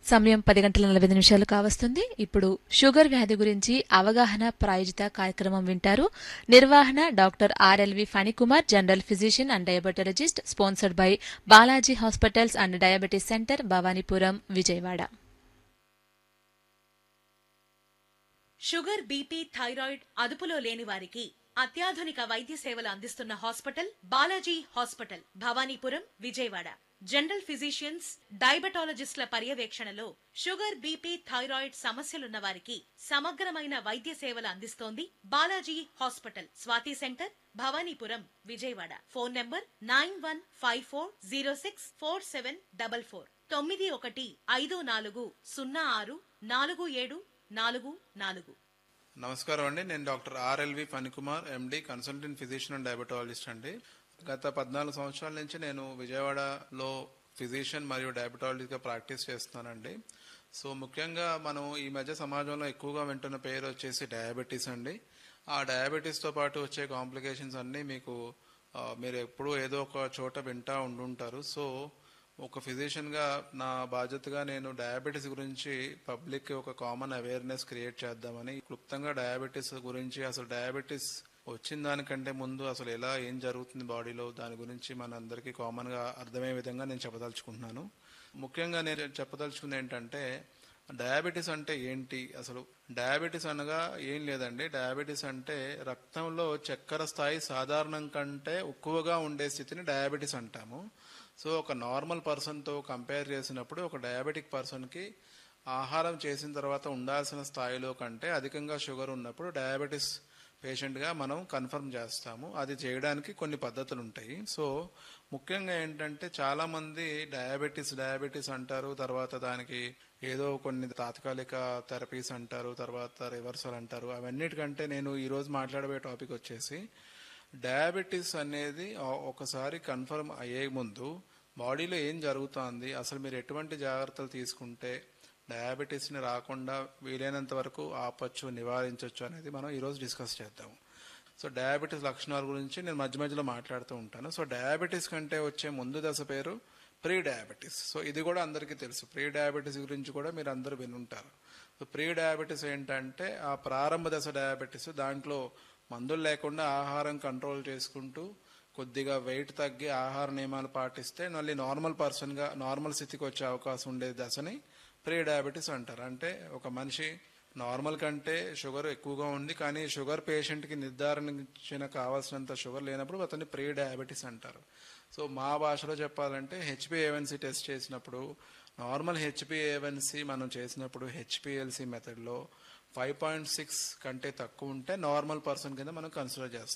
సమయం పది గంటల నలభై ఐదు నిమిషాలు కావస్తుంది ఇప్పుడు షుగర్ వ్యాధి గురించి అవగాహన ప్రాయోజిత కార్యక్రమం వింటారు నిర్వహణ doctor R L V Phanikumar general physician and diabetologist sponsored by Balaji hospitals and diabetes centre Bhavanipuram Vijayawada sugar BP thyroid అదుపులో లేని వారికి అత్యాధునిక వైద్య సేవలు అందిస్తున్న hospital Balaji hospital Bhavanipuram Vijayawada general physicians డయాబెటాలజిస్టుల పర్యవేక్షణలో షుగర్ బీపీ థైరాయిడ్ సమస్యలున్న వారికి సమగ్రమైన వైద్య సేవలు అందిస్తోంది Balaji hospital Swathi centre Bhavanipuram Vijayawada phone number nine one five four zero six four seven double four తొమ్మిది ఒకటి ఐదు నాలుగు సున్నా ఆరు నాలుగు ఏడు నాలుగు నాలుగు నమస్కారం అండి నేను doctor R L V Phanikumar MD consultant physician and diabetologist అండి గత పద్నాలుగు సంవత్సరాల నుంచి నేను విజయవాడలో ఫిజిషియన్ మరియు డయాబెటాలజిస్ట్గా ప్రాక్టీస్ చేస్తున్నానండి సో ముఖ్యంగా మనం ఈ మధ్య సమాజంలో ఎక్కువగా వింటున్న పేరు వచ్చేసి డయాబెటీస్ అండి ఆ డయాబెటీస్తో పాటు వచ్చే కాంప్లికేషన్స్ అన్నీ మీకు ఆ, మీరు ఎప్పుడూ ఏదో ఒక చోట వింటా ఉండుంటారు సో ఒక ఫిజిషియన్గా నా బాధ్యతగా నేను డయాబెటీస్ గురించి పబ్లిక్ ఒక కామన్ అవేర్నెస్ క్రియేట్ చేద్దామని క్లుప్తంగా డయాబెటీస్ గురించి అసలు డయాబెటీస్ వచ్చిన దానికంటే ముందు అసలు ఎలా ఏం జరుగుతుంది బాడీలో దాని గురించి మన అందరికీ కామన్గా అర్థమయ్యే విధంగా నేను చెప్పదలుచుకుంటున్నాను ముఖ్యంగా నేను చెప్పదలుచుకుంది ఏంటంటే డయాబెటీస్ అంటే ఏంటి అసలు డయాబెటీస్ అనగా ఏం లేదండి డయాబెటీస్ అంటే రక్తంలో చక్కెర స్థాయి సాధారణం కంటే ఎక్కువగా ఉండే స్థితిని డయాబెటీస్ అంటాము సో ఒక నార్మల్ పర్సన్తో కంపేర్ చేసినప్పుడు ఒక డయాబెటిక్ పర్సన్కి ఆహారం చేసిన తర్వాత ఉండాల్సిన స్థాయిలో కంటే అధికంగా షుగర్ ఉన్నప్పుడు డయాబెటీస్ పేషెంట్గా మనం కన్ఫర్మ్ చేస్తాము అది చేయడానికి కొన్ని పద్ధతులు ఉంటాయి సో ముఖ్యంగా ఏంటంటే చాలామంది డయాబెటీస్ డయాబెటీస్ అంటారు తర్వాత దానికి ఏదో కొన్ని తాత్కాలిక థెరపీస్ అంటారు తర్వాత రివర్సల్ అంటారు అవన్నిటికంటే నేను ఈరోజు మాట్లాడబోయే టాపిక్ వచ్చేసి డయాబెటీస్ అనేది ఆ- ఒకసారి కన్ఫర్మ్ అయ్యే ముందు బాడీలో ఏం జరుగుతోంది అసలు మీరు ఎటువంటి జాగ్రత్తలు తీసుకుంటే డయాబెటీస్ని రాకుండా వీలైనంత వరకు ఆపచ్చు నివారించవచ్చు అనేది మనం ఈరోజు డిస్కస్ చేద్దాం సో డయాబెటీస్ లక్షణాల గురించి నేను మధ్య మధ్యలో మాట్లాడుతూ ఉంటాను సో డయాబెటీస్ కంటే వచ్చే ముందు దశ పేరు ప్రీ డయాబెటీస్ సో ఇది కూడా అందరికీ తెలుసు ప్రీ డయాబెటీస్ గురించి కూడా మీరు అందరూ వినుంటారు సో ప్రీ డయాబెటీస్ ఏంటంటే ఆ ప్రారంభ దశ డయాబెటీస్ దాంట్లో మందులు లేకుండా ఆహారం కంట్రోల్ చేసుకుంటూ కొద్దిగా వెయిట్ తగ్గి ఆహార నియమాలు పాటిస్తే మళ్ళీ నార్మల్ పర్సన్గా నార్మల్ స్థితికి వచ్చే అవకాశం ఉండే దశని ప్రీ డయాబెటీస్ అంటారు అంటే ఒక మనిషి నార్మల్ కంటే షుగర్ ఎక్కువగా ఉంది కానీ షుగర్ పేషెంట్కి నిర్ధారించిన కావాల్సినంత షుగర్ లేనప్పుడు అతన్ని ప్రీ డయాబెటీస్ అంటారు సో మా భాషలో చెప్పాలంటే హెచ్పిఏవన్సీ టెస్ట్ చేసినప్పుడు నార్మల్ హెచ్పిఏవన్సీ మనం చేసినప్పుడు హెచ్పిఎల్సి మెథడ్లో ఫైవ్ పాయింట్ సిక్స్ కంటే తక్కువ ఉంటే నార్మల్ పర్సన్ కింద మనం కన్సిడర్ చేస్తాం